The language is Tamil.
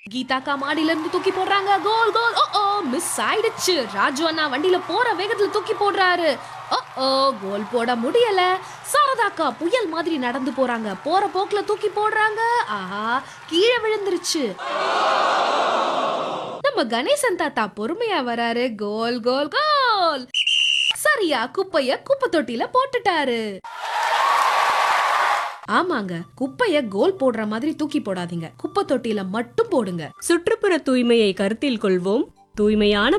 கீதாக்கா மாடியில இருந்து தூக்கி போடுறாங்க கோல் கோல் ஓ ஓ மிஸ் ஆயிடுச்சு ராஜு அண்ணா வண்டியில போற வேகத்துல தூக்கி போடுறாரு ஓ ஓ கோல் போட முடியல சாரதாக்கா புயல் மாதிரி நடந்து போறாங்க போற போக்குல தூக்கி போடுறாங்க ஆஹா கீழே விழுந்துருச்சு நம்ம கணேசன் தாத்தா பொறுமையா வராரு கோல் கோல் கோல் சரியா குப்பைய குப்பை தொட்டில போட்டுட்டாரு ஆமாங்க குப்பைய கோல் போடுற மாதிரி தூக்கி போடாதீங்க குப்பை தொட்டில மட்டும் போடுங்க சுற்றுப்புற தூய்மையை கருத்தில் கொள்வோம் தூய்மையான